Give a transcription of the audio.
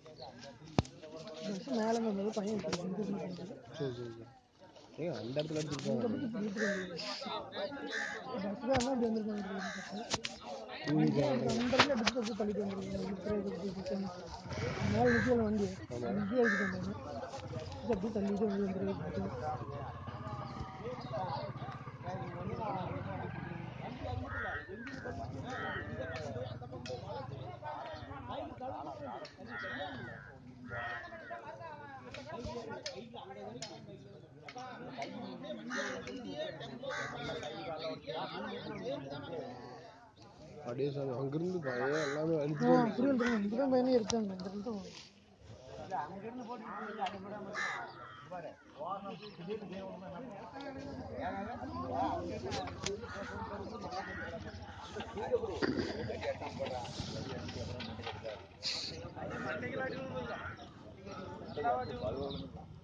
Bus மேலே இருந்து வந்தது பையன் இப்படி வந்து இருந்தது. சரி சரி சரி ஏங்க அந்த இடத்துல அடிச்சுட்டு இந்த போங்க பக்கம் இப்படி இழுத்துட்டு வந்தது. பஸ் தான் இப்படி வந்திருப்பாங்க இன்னைக்கு அந்த இடத்துல அடிச்சு அப்படியே தள்ளிட்டு வந்துருக்காங்க இழுத்துறே இழுத்துட்டு மேலே நிற்கல வண்டி இங்கே எடுத்துட்டு வந்தாங்க இது அப்படியே தள்ளிட்டு வந்து வந்துருக்கு அப்படியே சாமி அங்கிருந்து பயம் எல்லாமே ஆ அழிச்சு அப்படி வந்துருங்க இங்கே தான் பையனே இருக்காங்க இந்த இடத்துல தான் வரும்